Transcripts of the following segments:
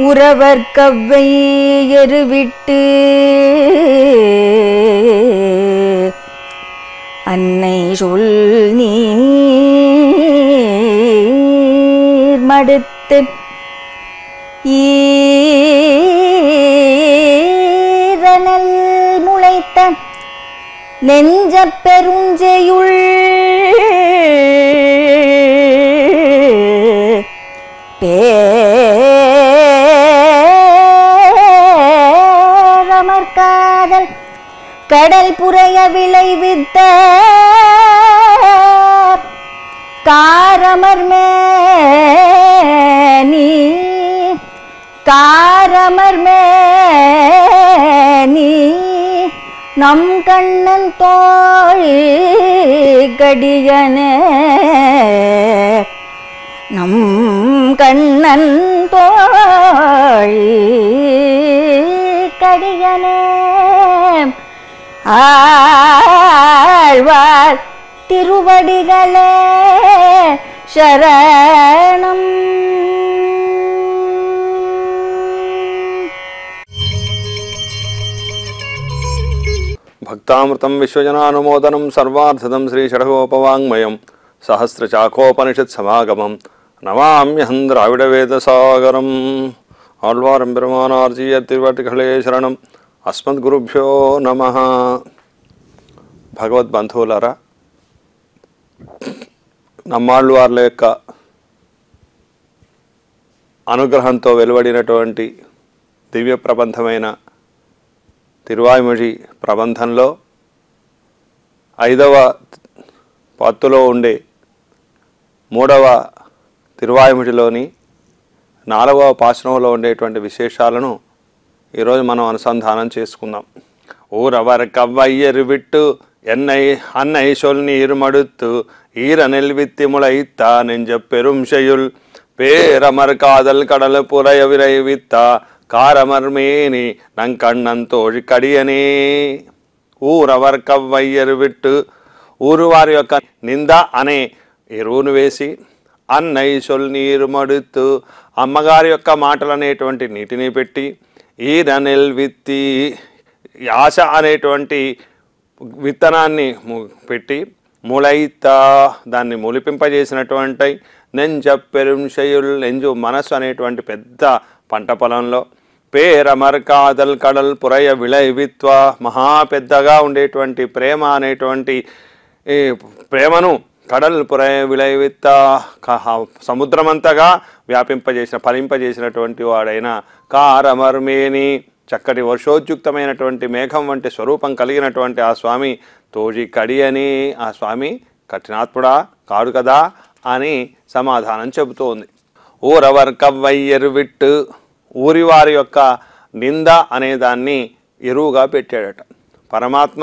உறவர் கவ்வை எருவிட்டு அன்னை சொல் நீர் மடுத்து ஈரனல் முளைத்த நெஞ்சப் பெருஞ்செயுள் பேரமர்காதல் கடல் புரைய விளைவித்த காரமர் மேனி காரமர் மேனி நம் கண்ணன் தோழி கடியனே நம் கண்ணன் தோழி கடியனே ஆழ்வார் திருவடிகளே சரணம் భక్తామృతం విశ్వజనానుమోదనం సర్వార్థదం శ్రీ షడగోపవాङ्మయం సహస్రచాకోపనిషత్ సమాగమం నమామ్యహం ద్రావిడ వేదసాగరం ఆళ్వారం పెరుమానార్జీయ తిరువటికళే శరణం అస్మద్గురుభ్యో నమ భగవద్బంధువులారా నమ్మాళ్ళవార్ల యొక్క అనుగ్రహంతో వెలువడినటువంటి దివ్య ప్రబంధమైన తిరువాయిమొഴി ప్రబంధంలో ఐదవ పత్తులో ఉండే మూడవ తిరువాయిముడిలోని నాలుగవ పాశనంలో ఉండేటువంటి విశేషాలను ఈరోజు మనం అనుసంధానం చేసుకుందాం ఊరవర కవ్వయ్యరు విట్టు ఎన్నై అన్నై సొల్నీరు మడుత్తు ఈర నెల్విత్తి ముళయిత్తా నెంజ పెరుంశయుల్ பேரமர் காதல் கடல் புறைய விரைவித்த காரமர்மேனி நங்கண்ணன் தோழி కడియనే ఊరవర్ కవ్వయ్యరు విట్టు ఊరు వారి యొక్క నింద అనే ఎరువును వేసి అన్నై సొల్ నీరు మడుతూ అమ్మగారి యొక్క మాటలు అనేటువంటి నీటిని పెట్టి ఈర నెల్విత్తి ఆశ అనేటువంటి విత్తనాన్ని ము- పెట్టి ముళయిత దాన్ని మొలిపింపజేసినటువంటి నెంజ పెరుంశయుల్ నెంజు మనస్సు అనేటువంటి పెద్ద పంట పొలంలో పేరమర్కాదల్ కడల్ పురయ విళవిత్వ మహా పెద్దగా ఉండేటువంటి ప్రేమ అనేటువంటి ఈ ప్రేమను కడల్ పురయ విళవిత్త సముద్రమంతగా వ్యాపింపజేసిన ఫలింపజేసినటువంటి వాడైన కారమర్మేని చక్కటి వర్షోద్యుక్తమైనటువంటి మేఘం వంటి స్వరూపం కలిగినటువంటి ఆ స్వామి తోజి కడి అని ఆ స్వామి కఠినాత్ముడా కాడు కదా అని సమాధానం చెబుతోంది ఊరవర్ కవ్వయ్యరు విట్టు ఊరివారి యొక్క నింద అనే దాన్ని ఎరువుగా పెట్టాడట పరమాత్మ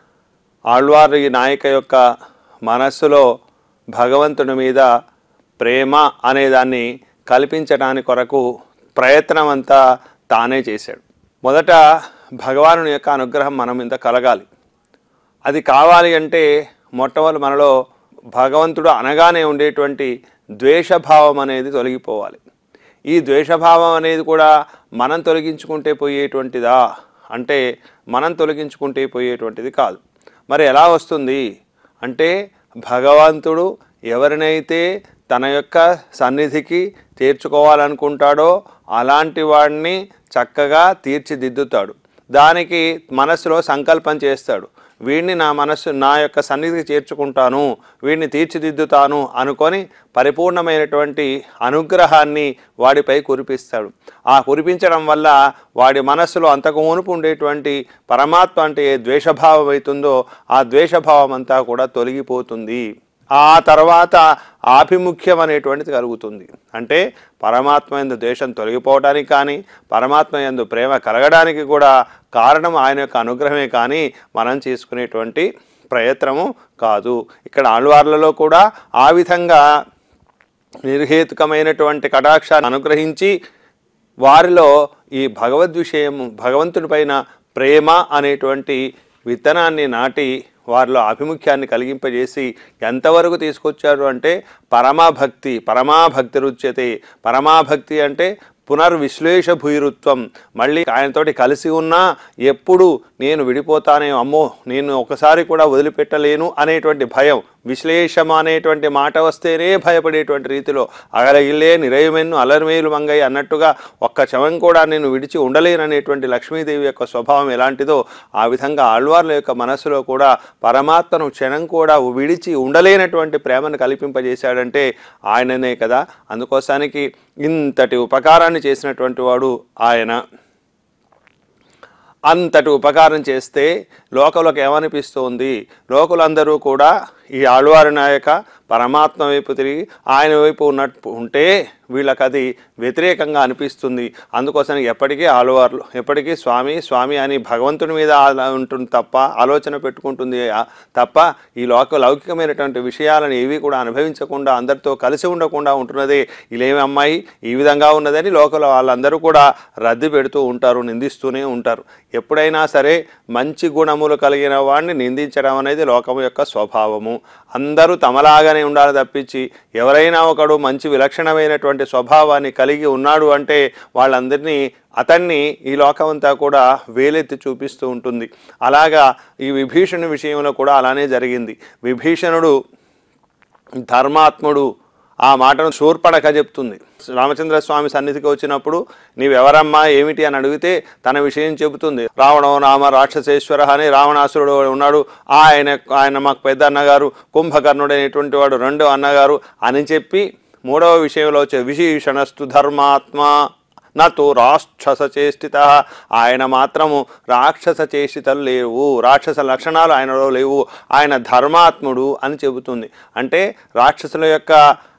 ఆళ్వారి నాయక యొక్క మనస్సులో భగవంతుని మీద ప్రేమ అనేదాన్ని కల్పించడానికి కొరకు ప్రయత్నం అంతా తానే చేశాడు మొదట భగవానుని యొక్క అనుగ్రహం మనం మీద కలగాలి అది కావాలి అంటే మొట్టమొదటి మనలో భగవంతుడు అనగానే ఉండేటువంటి ద్వేషభావం అనేది తొలగిపోవాలి ఈ ద్వేషభావం అనేది కూడా మనం తొలగించుకుంటే పోయేటువంటిదా అంటే మనం తొలగించుకుంటే పోయేటువంటిది కాదు మరి ఎలా వస్తుంది అంటే భగవంతుడు ఎవరినైతే తన యొక్క సన్నిధికి చేర్చుకోవాలనుకుంటాడో అలాంటి వాడిని చక్కగా తీర్చిదిద్దుతాడు దానికి మనస్సులో సంకల్పం చేస్తాడు వీడిని నా మనస్సు నా యొక్క సన్నిధికి చేర్చుకుంటాను వీడిని తీర్చిదిద్దుతాను అనుకొని పరిపూర్ణమైనటువంటి అనుగ్రహాన్ని వాడిపై కురిపిస్తాడు ఆ కురిపించడం వల్ల వాడి మనస్సులో అంతకు మునుపు ఉండేటువంటి పరమాత్మ అంటే ఏ ద్వేషభావం అవుతుందో ఆ ద్వేషభావం అంతా కూడా తొలగిపోతుంది ఆ తర్వాత ఆభిముఖ్యం అనేటువంటిది కలుగుతుంది అంటే పరమాత్మ ఎందు ద్వేషం తొలగిపోవడానికి కానీ పరమాత్మ ఎందు ప్రేమ కలగడానికి కూడా కారణం ఆయన యొక్క అనుగ్రహమే కానీ మనం చేసుకునేటువంటి ప్రయత్నము కాదు ఇక్కడ ఆళ్వార్లలో కూడా ఆ విధంగా నిర్హేతుకమైనటువంటి కటాక్షాన్ని అనుగ్రహించి వారిలో ఈ భగవద్విషయం భగవంతుడి పైన ప్రేమ అనేటువంటి విత్తనాన్ని నాటి వారిలో ఆభిముఖ్యాన్ని కలిగింపజేసి ఎంతవరకు తీసుకొచ్చారు అంటే పరమాభక్తి పరమాభక్తి రుచ్యతే పరమాభక్తి అంటే పునర్విశ్లేష భూయిరుత్వం మళ్ళీ ఆయనతోటి కలిసి ఉన్నా ఎప్పుడు నేను విడిపోతానే అమ్మో నేను ఒకసారి కూడా వదిలిపెట్టలేను అనేటువంటి భయం విశ్లేషమ అనేటువంటి మాట వస్తేనే భయపడేటువంటి రీతిలో అగలగిల్లే నిరయమెన్ను అలర్మేలు మంగయ్య అన్నట్టుగా ఒక్క చవం కూడా నేను విడిచి ఉండలేననేటువంటి లక్ష్మీదేవి యొక్క స్వభావం ఎలాంటిదో ఆ విధంగా ఆళ్వార్ల యొక్క మనస్సులో కూడా పరమాత్మను క్షణం కూడా విడిచి ఉండలేనటువంటి ప్రేమను కల్పింపజేశాడంటే ఆయననే కదా అందుకోసానికి ఇంతటి ఉపకారాన్ని చేసినటువంటి వాడు ఆయన అంతటి ఉపకారం చేస్తే లోకంలోకి ఏమనిపిస్తోంది లోకులందరూ కూడా ఈ ఆళ్వారి నాయక పరమాత్మ వైపు తిరిగి ఆయన వైపు ఉన్నట్టు ఉంటే వీళ్ళకి అది వ్యతిరేకంగా అనిపిస్తుంది అందుకోసం ఎప్పటికీ ఆళ్వార్లు ఎప్పటికీ స్వామి స్వామి అని భగవంతుని మీద ఆల- ఉంటుంది తప్ప ఆలోచన పెట్టుకుంటుంది ఆ- తప్ప ఈ లోక లౌకికమైనటువంటి విషయాలను ఏవి కూడా అనుభవించకుండా అందరితో కలిసి ఉండకుండా ఉంటున్నదే ఇలేమి అమ్మాయి ఈ విధంగా ఉన్నదని లోకల వాళ్ళందరూ కూడా రద్దు పెడుతూ ఉంటారు నిందిస్తూనే ఉంటారు ఎప్పుడైనా సరే మంచి గుణములు కలిగిన వాడిని నిందించడం అనేది లోకం యొక్క స్వభావము అందరూ తమలాగానే ఉండాలి తప్పించి ఎవరైనా ఒకడు మంచి విలక్షణమైనటువంటి స్వభావాన్ని కలిగి ఉన్నాడు అంటే వాళ్ళందరినీ అతన్ని ఈ లోకమంతా కూడా వేలెత్తి చూపిస్తూ ఉంటుంది అలాగా ఈ విభీషణుని విషయంలో కూడా అలానే జరిగింది విభీషణుడు ధర్మాత్ముడు ఆ మాటను శూర్పణక చెప్తుంది రామచంద్ర స్వామి సన్నిధికి వచ్చినప్పుడు నీవెవరమ్మా ఏమిటి అని అడిగితే తన విషయం చెబుతుంది రావణో నామ రాక్షసేశ్వర అని రావణాసురుడు ఉన్నాడు ఆయన ఆయన మాకు పెద్ద అన్నగారు కుంభకర్ణుడు అనేటువంటి వాడు రెండో అన్నగారు అని చెప్పి మూడవ విషయంలో వచ్చే విశీషణస్తు ధర్మాత్మ నతో రాక్షస చేష్టిత ఆయన మాత్రము రాక్షస చేష్టితలు లేవు రాక్షస లక్షణాలు ఆయనలో లేవు ఆయన ధర్మాత్ముడు అని చెబుతుంది అంటే రాక్షసుల యొక్క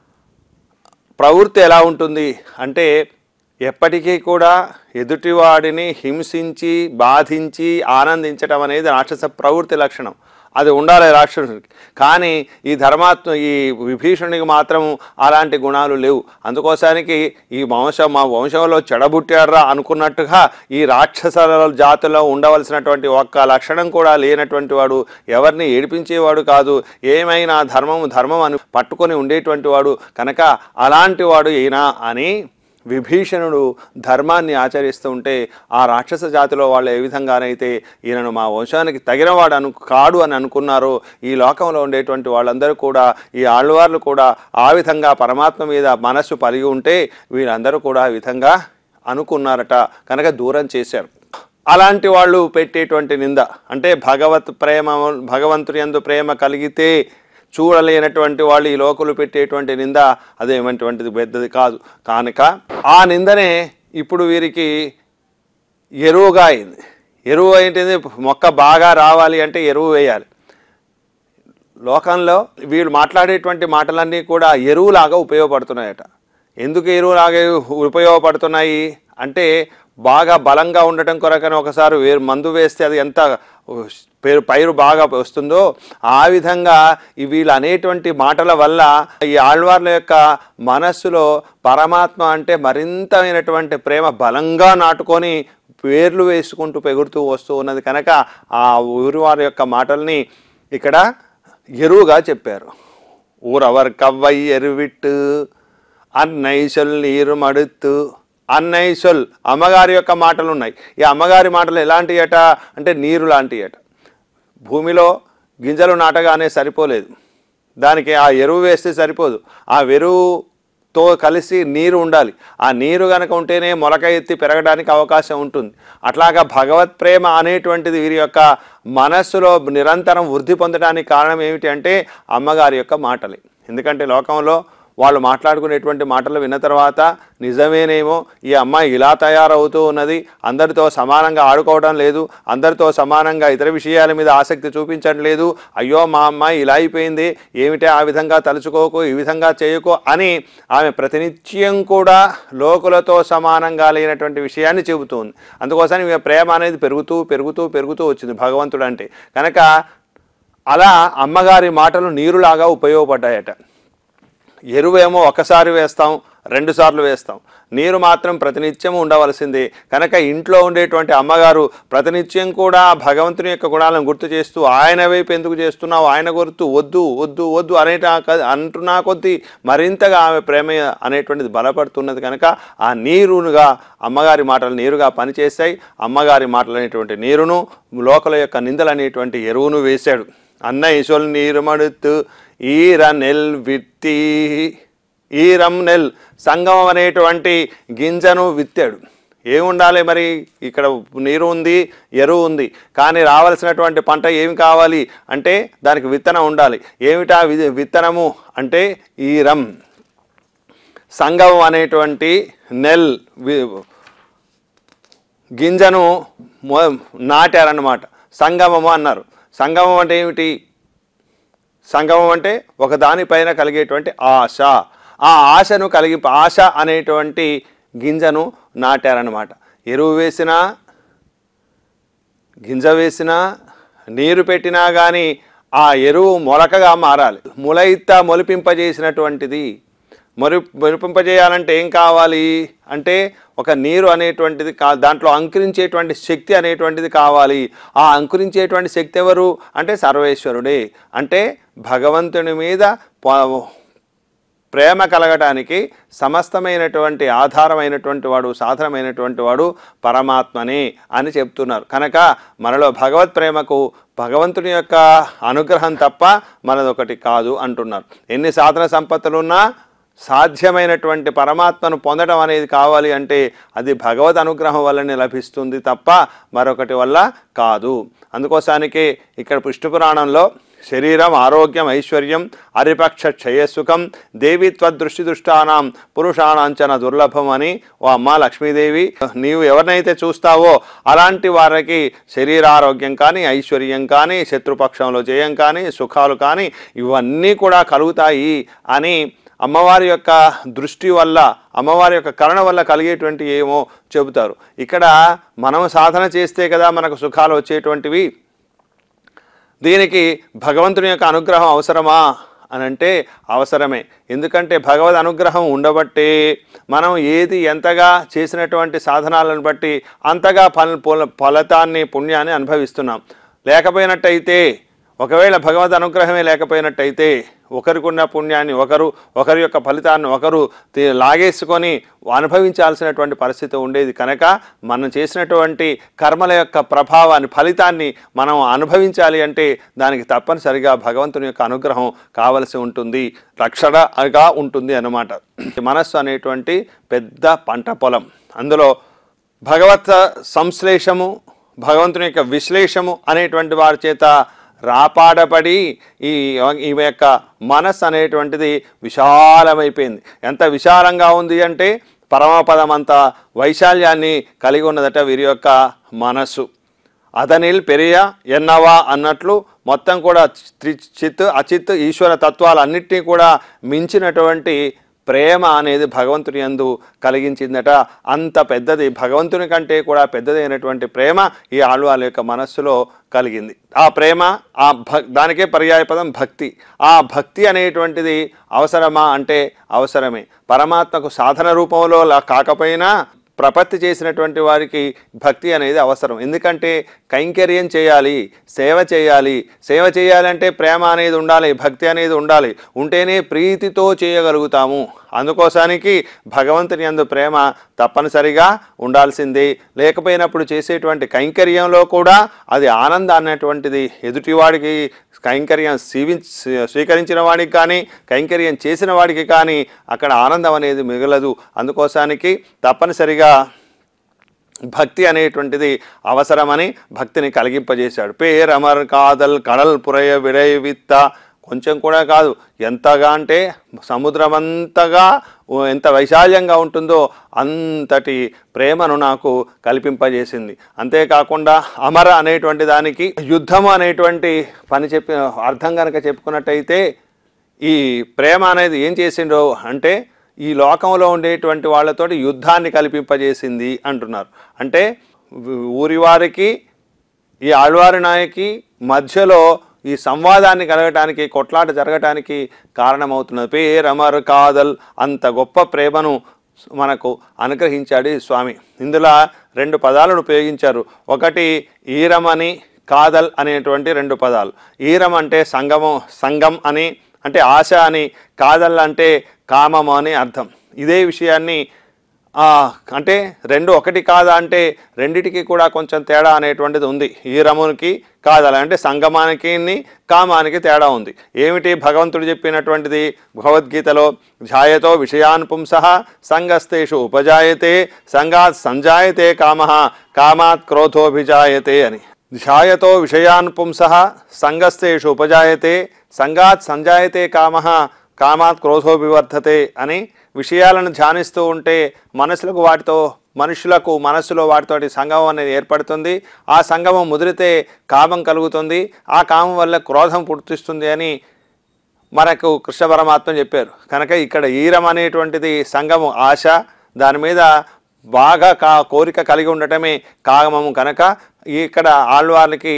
ప్రవృత్తి ఎలా ఉంటుంది అంటే ఎప్పటికీ కూడా ఎదుటివాడిని హింసించి బాధించి ఆనందించటం అనేది రాక్షస ప్రవృత్తి లక్షణం అది ఉండాలి రాక్షసుడికి కానీ ఈ ధర్మాత్మ ఈ విభీషణునికి మాత్రం అలాంటి గుణాలు లేవు అందుకోసానికి ఈ వంశం మా వంశంలో చెడబుట్టారా అనుకున్నట్టుగా ఈ రాక్షస జాతిలో ఉండవలసినటువంటి ఒక్క లక్షణం కూడా లేనటువంటి వాడు ఎవరిని ఏడిపించేవాడు కాదు ఏమైనా ధర్మము ధర్మం అని పట్టుకొని ఉండేటువంటి వాడు కనుక అలాంటి వాడు ఈయన అని విభీషణుడు ధర్మాన్ని ఆచరిస్తూ ఉంటే ఆ రాక్షస జాతిలో వాళ్ళు ఏ విధంగానైతే ఈయనను మా వంశానికి తగినవాడు అను కాడు అని అనుకున్నారో ఈ లోకంలో ఉండేటువంటి వాళ్ళందరూ కూడా ఈ ఆళ్వార్లు కూడా ఆ విధంగా పరమాత్మ మీద మనస్సు కలిగి ఉంటే వీళ్ళందరూ కూడా ఆ విధంగా అనుకున్నారట కనుక దూరం చేశారు అలాంటి వాళ్ళు పెట్టేటువంటి నింద అంటే భగవత్ ప్రేమ భగవంతుని యందు ప్రేమ కలిగితే చూడలేనటువంటి వాళ్ళు ఈ లోకులు పెట్టేటువంటి నింద అదేమైనటువంటిది పెద్దది కాదు కనుక ఆ నిందనే ఇప్పుడు వీరికి ఎరువుగా అయింది ఎరువు ఏంటిది మొక్క బాగా రావాలి అంటే ఎరువు వేయాలి లోకంలో వీళ్ళు మాట్లాడేటువంటి మాటలన్నీ కూడా ఎరువులాగా ఉపయోగపడుతున్నాయట ఎందుకు ఎరువులాగా ఉపయోగపడుతున్నాయి అంటే బాగా బలంగా ఉండటం కొరకని ఒకసారి వేరు మందు వేస్తే అది ఎంత పేరు పైరు బాగా వస్తుందో ఆ విధంగా ఈ వీళ్ళు అనేటువంటి మాటల వల్ల ఈ ఆళ్వార్ల యొక్క మనస్సులో పరమాత్మ అంటే మరింతమైనటువంటి ప్రేమ బలంగా నాటుకొని పేర్లు వేసుకుంటూ పెగురుతూ వస్తూ ఉన్నది కనుక ఆ ఊరి వారి యొక్క మాటల్ని ఇక్కడ ఎరువుగా చెప్పారు ఊరవర్ కవ్వై ఎరువిట్టు అన్నైసొల్ నీరు మడుత్తు అన్నైసొల్ అమ్మగారి యొక్క మాటలు ఉన్నాయి ఈ అమ్మగారి మాటలు ఎలాంటి అట అంటే నీరు లాంటి అట భూమిలో గింజలు నాటగానే సరిపోలేదు దానికి ఆ ఎరువు వేస్తే సరిపోదు ఆ ఎరువుతో కలిసి నీరు ఉండాలి ఆ నీరు కనుక ఉంటేనే మొలక ఎత్తి పెరగడానికి అవకాశం ఉంటుంది అట్లాగా భగవత్ ప్రేమ అనేటువంటిది వీరి యొక్క మనస్సులో నిరంతరం వృద్ధి పొందడానికి కారణం ఏమిటి అంటే అమ్మగారి యొక్క మాటలే ఎందుకంటే లోకంలో వాళ్ళు మాట్లాడుకునేటువంటి మాటలు విన్న తర్వాత నిజమేనేమో ఈ అమ్మాయి ఇలా తయారవుతూ ఉన్నది అందరితో సమానంగా ఆడుకోవడం లేదు అందరితో సమానంగా ఇతర విషయాల మీద ఆసక్తి చూపించడం లేదు అయ్యో మా అమ్మాయి ఇలా అయిపోయింది ఏమిటే ఆ విధంగా తలుచుకోకు ఈ విధంగా చేయకో అని ఆమె ప్రతినిత్యం కూడా లోకులతో సమానంగా లేనటువంటి విషయాన్ని చెబుతుంది అందుకోసం ఈమె ప్రేమ అనేది పెరుగుతూ పెరుగుతూ పెరుగుతూ వచ్చింది భగవంతుడు అంటే కనుక అలా అమ్మగారి మాటలు నీరులాగా ఉపయోగపడ్డాయట ఎరువేమో ఒకసారి వేస్తాం రెండు సార్లు వేస్తాం నీరు మాత్రం ప్రతినిత్యం ఉండవలసిందే కనుక ఇంట్లో ఉండేటువంటి అమ్మగారు ప్రతినిత్యం కూడా భగవంతుని యొక్క గుణాలను గుర్తు చేస్తూ ఆయన వైపు ఎందుకు చేస్తున్నావు ఆయన గుర్తు వద్దు వద్దు వద్దు అనేట అంటున్నా కొద్దీ మరింతగా ఆమె ప్రేమ అనేటువంటిది బలపడుతున్నది కనుక ఆ నీరునుగా అమ్మగారి మాటలు నీరుగా పనిచేస్తాయి అమ్మగారి మాటలు అనేటువంటి నీరును లోకల యొక్క నిందలు అనేటువంటి ఎరువును వేశాడు అన్న ఈశ్వరు నీరు మడుతూ ఈర నెల్ విత్తి ఈరం నెల్ సంగమం అనేటువంటి గింజను విత్తాడు ఏముండాలి మరి ఇక్కడ నీరు ఉంది ఎరువు ఉంది కానీ రావాల్సినటువంటి పంట ఏమి కావాలి అంటే దానికి విత్తనం ఉండాలి ఏమిటా వి- విత్తనము అంటే ఈరం సంగమం అనేటువంటి నెల్ వి- గింజను మొ- నాటారన్నమాట సంగమము అన్నారు సంగమం అంటే ఏమిటి సంగమం అంటే ఒక దానిపైన కలిగేటువంటి ఆశ ఆ ఆశను కలిగి ఆశ అనేటువంటి గింజను నాటారనమాట ఎరువు వేసినా గింజ వేసినా నీరు పెట్టినా కానీ ఆ ఎరువు మొలకగా మారాలి ములైత మొలిపింపజేసినటువంటిది మొలి మొలిపింపజేయాలంటే ఏం కావాలి అంటే ఒక నీరు అనేటువంటిది కా దాంట్లో అంకురించేటువంటి శక్తి అనేటువంటిది కావాలి ఆ అంకురించేటువంటి శక్తి ఎవరు అంటే సర్వేశ్వరుడే అంటే భగవంతుని మీద ప- ప్రేమ కలగటానికి సమస్తమైనటువంటి ఆధారమైనటువంటి వాడు సాధనమైనటువంటి వాడు పరమాత్మనే అని చెప్తున్నారు కనుక మనలో భగవత్ ప్రేమకు భగవంతుని యొక్క అనుగ్రహం తప్ప మనదొకటి కాదు అంటున్నారు ఎన్ని సాధన సంపత్తులున్నా సాధ్యమైనటువంటి పరమాత్మను పొందడం అనేది కావాలి అంటే అది భగవద్ అనుగ్రహం వల్లనే లభిస్తుంది తప్ప మరొకటి వల్ల కాదు అందుకోసానికే ఇక్కడ విష్ణు పురాణంలో శరీరం ఆరోగ్యం ఐశ్వర్యం అరిపక్ష క్షయసుఖం దేవి త్వదృష్టి దృష్టానాం పురుషాణాంచన దుర్లభం అని ఓ అమ్మ లక్ష్మీదేవి నీవు ఎవరినైతే చూస్తావో అలాంటి వారికి శరీరారోగ్యం కానీ ఐశ్వర్యం కానీ శత్రుపక్షంలో జయం కానీ సుఖాలు కానీ ఇవన్నీ కూడా కలుగుతాయి అని అమ్మవారి యొక్క దృష్టి వల్ల అమ్మవారి యొక్క కరుణ వల్ల కలిగేటువంటి ఏమో చెబుతారు ఇక్కడ మనం సాధన చేస్తే కదా మనకు సుఖాలు వచ్చేటువంటివి దీనికి భగవంతుని యొక్క అనుగ్రహం అవసరమా అని అంటే అవసరమే ఎందుకంటే భగవద్ అనుగ్రహం ఉండబట్టే మనం ఏది ఎంతగా చేసినటువంటి సాధనాలను బట్టి అంతగా ఫల ఫల- ఫలితాన్ని పుణ్యాన్ని అనుభవిస్తున్నాం లేకపోయినట్టయితే ఒకవేళ భగవద్ అనుగ్రహమే లేకపోయినట్టయితే ఒకరికున్న పుణ్యాన్ని ఒకరు ఒకరి యొక్క ఫలితాన్ని ఒకరు తి- లాగేసుకొని అనుభవించాల్సినటువంటి పరిస్థితి ఉండేది కనుక మనం చేసినటువంటి కర్మల యొక్క ప్రభావాన్ని ఫలితాన్ని మనం అనుభవించాలి అంటే దానికి తప్పనిసరిగా భగవంతుని యొక్క అనుగ్రహం కావలసి ఉంటుంది రక్షణగా ఉంటుంది అన్నమాట మనస్సు అనేటువంటి పెద్ద పంట పొలం అందులో భగవత్ సంశ్లేషము భగవంతుని యొక్క విశ్లేషము అనేటువంటి వారి చేత రాపాడబడి ఈ ఈ యొక్క మనస్సు అనేటువంటిది విశాలమైపోయింది ఎంత విశాలంగా ఉంది అంటే పరమపదం అంత వైశాల్యాన్ని కలిగి ఉన్నదట వీరి యొక్క మనస్సు అదనిల్ పెరియ ఎన్నవా అన్నట్లు మొత్తం కూడా త్రి చిత్ అచిత్ ఈశ్వర తత్వాలన్నింటినీ కూడా మించినటువంటి ప్రేమ అనేది భగవంతుని యందు కలిగించిందట అంత పెద్దది భగవంతుని కంటే కూడా పెద్దదైనటువంటి ప్రేమ ఈ ఆళ్వాళ్ళ యొక్క మనస్సులో కలిగింది ఆ ప్రేమ ఆ భ దానికే పర్యాయపదం భక్తి ఆ భక్తి అనేటువంటిది అవసరమా అంటే అవసరమే పరమాత్మకు సాధన రూపంలో లా- కాకపోయినా ప్రపత్తి చేసినటువంటి వారికి భక్తి అనేది అవసరం ఎందుకంటే కైంకర్యం చేయాలి సేవ చేయాలి సేవ చేయాలంటే ప్రేమ అనేది ఉండాలి భక్తి అనేది ఉండాలి ఉంటేనే ప్రీతితో చేయగలుగుతాము అందుకోసానికి భగవంతుని యందు ప్రేమ తప్పనిసరిగా ఉండాల్సిందే లేకపోయినప్పుడు చేసేటువంటి కైంకర్యంలో కూడా అది ఆనందం అనేటువంటిది ఎదుటివాడికి కైంకర్యం స్వీ స్వీకరించిన వాడికి కానీ కైంకర్యం చేసిన వాడికి కానీ అక్కడ ఆనందం అనేది మిగలదు అందుకోసానికి తప్పనిసరిగా భక్తి అనేటువంటిది అవసరమని భక్తిని కలిగింపజేశాడు పేరమర్ కాదల్ కడల్ పురయ విడయ విత్త కొంచెం కూడా కాదు ఎంతగా అంటే సముద్రమంతగా ఓ ఎంత వైశాల్యంగా ఉంటుందో అంతటి ప్రేమను నాకు కల్పింపజేసింది అంతేకాకుండా అమర అనేటువంటి దానికి యుద్ధము అనేటువంటి పని చెప్పి అర్థం కనుక చెప్పుకున్నట్టయితే ఈ ప్రేమ అనేది ఏం చేసిండో అంటే ఈ లోకంలో ఉండేటువంటి వాళ్ళతోటి యుద్ధాన్ని కల్పింపజేసింది అంటున్నారు అంటే ఊరి వారికి ఈ ఆళ్వారి నాయకి మధ్యలో ఈ సంవాదాన్ని కలగటానికి కొట్లాట జరగటానికి కారణమవుతున్నది పేరమర్ కాదల్ అంత గొప్ప ప్రేమను మనకు అనుగ్రహించాడు ఈ స్వామి ఇందులో రెండు పదాలను ఉపయోగించారు ఒకటి ఈరమని కాదల్ అనేటువంటి రెండు పదాలు ఈరం అంటే సంగమం సంగం అని అంటే ఆశ అని కాదల్ అంటే కామము అని అర్థం ఇదే విషయాన్ని ఆ, అంటే రెండు ఒకటి కాదా అంటే రెండిటికి కూడా కొంచెం తేడా అనేటువంటిది ఉంది ఈ రమునికి కాదల అంటే సంగమానికి కామానికి తేడా ఉంది ఏమిటి భగవంతుడు చెప్పినటువంటిది భగవద్గీతలో ధ్యాయతో విషయాన్ పుంస సంగస్తేషు ఉపజాయతే సంగాత్ సంజాయతే కామ కామాత్ క్రోధోభిజాయతే అని ధ్యాయతో విషయాన్ పుంస సంగస్తేషు ఉపజాయతే సంగాత్ సంజాయతే కామ కామాత్ క్రోధోభివర్ధతే అని విషయాలను ధ్యానిస్తూ ఉంటే మనసులకు వాటితో మనుషులకు మనస్సులో వాటితోటి సంగమం అనేది ఏర్పడుతుంది ఆ సంగమం ముదిరితే కామం కలుగుతుంది ఆ కామం వల్ల క్రోధం పుట్టిస్తుంది అని మనకు కృష్ణ పరమాత్మ చెప్పారు కనుక ఇక్కడ ఈరం అనేటువంటిది సంగమం ఆశ దాని మీద బాగా కా కోరిక కలిగి ఉండటమే కామము కనుక ఇక్కడ ఆళ్వార్లకి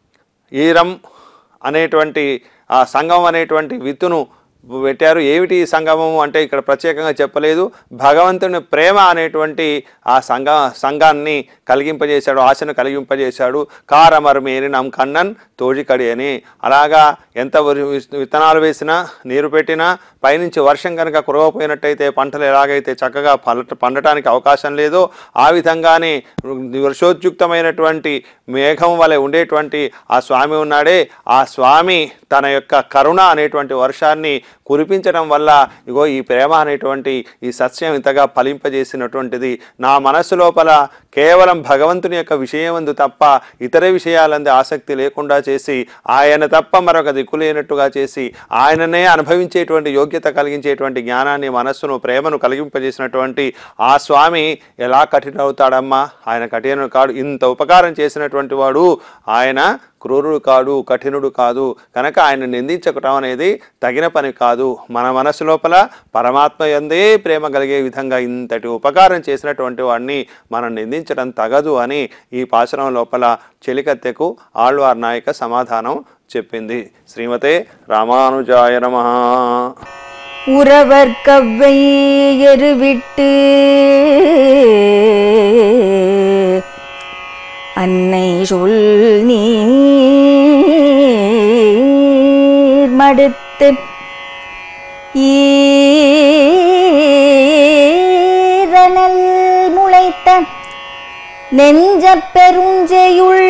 ఈరం అనేటువంటి ఆ సంగమం అనేటువంటి విత్తును పెట్టారు ఏమిటి ఈ సంగమము అంటే ఇక్కడ ప్రత్యేకంగా చెప్పలేదు భగవంతుని ప్రేమ అనేటువంటి ఆ సంఘ సంఘాన్ని కలిగింపజేశాడు ఆశను కలిగింపజేశాడు కారమర్మేని నమ్ కన్నన్ తోజికడి అని అలాగా ఎంత వరి- విత్తనాలు వేసినా నీరు పెట్టినా పైనుంచి వర్షం కనుక కురవపోయినట్టయితే పంటలు ఎలాగైతే చక్కగా పంట పండటానికి అవకాశం లేదో ఆ విధంగానే వర్షోద్యుక్తమైనటువంటి మేఘం వలె ఉండేటువంటి ఆ స్వామి ఉన్నాడే ఆ స్వామి తన యొక్క కరుణ అనేటువంటి వర్షాన్ని కురిపించడం వల్ల ఇగో ఈ ప్రేమ అనేటువంటి ఈ సత్యం ఇంతగా ఫలింపజేసినటువంటిది నా మనస్సు లోపల కేవలం భగవంతుని యొక్క విషయమందు తప్ప ఇతర విషయాలందు ఆసక్తి లేకుండా చేసి ఆయన తప్ప మరొక దిక్కు లేనట్టుగా చేసి ఆయననే అనుభవించేటువంటి యోగ్యత కలిగించేటువంటి జ్ఞానాన్ని మనస్సును ప్రేమను కలిగింపజేసినటువంటి ఆ స్వామి ఎలా కఠినవుతాడమ్మా ఆయన కఠినుడు కాడు ఇంత ఉపకారం చేసినటువంటి వాడు ఆయన క్రూరుడు కాడు కఠినుడు కాదు కనుక ఆయన నిందించకటం అనేది తగిన పని కాదు మన మనసు లోపల పరమాత్మ ఎందే ప్రేమ కలిగే విధంగా ఇంతటి ఉపకారం చేసినటువంటి వాడిని మనం నిందించడం తగదు అని ఈ పాశనం లోపల చెలికత్తెకు ఆళ్వార్ నాయక సమాధానం చెప్పింది శ్రీమతే రామానుజాయ నమ உறவர் கவ்வை எருவிட்டு அன்னை சொல் நீர் மடுத்து ஈரனல் முளைத்த நெஞ்சப் பெருஞ்செயுள்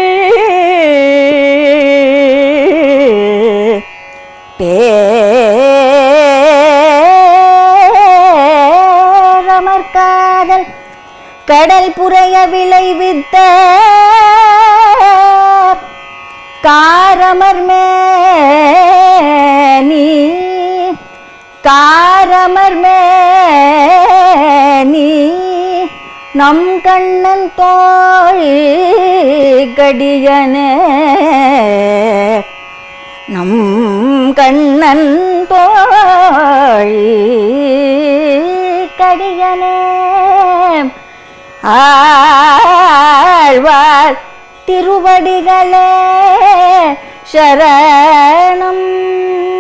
பேரமர்காதல் கடல் புரைய விளைவித்த காரமர் மேனி காரமர் மேனி நம் கண்ணன் தோழி கடியனே நம் கண்ணன் தோழி கடியனே ஆழ்வார் திருவடிகளே சரணம்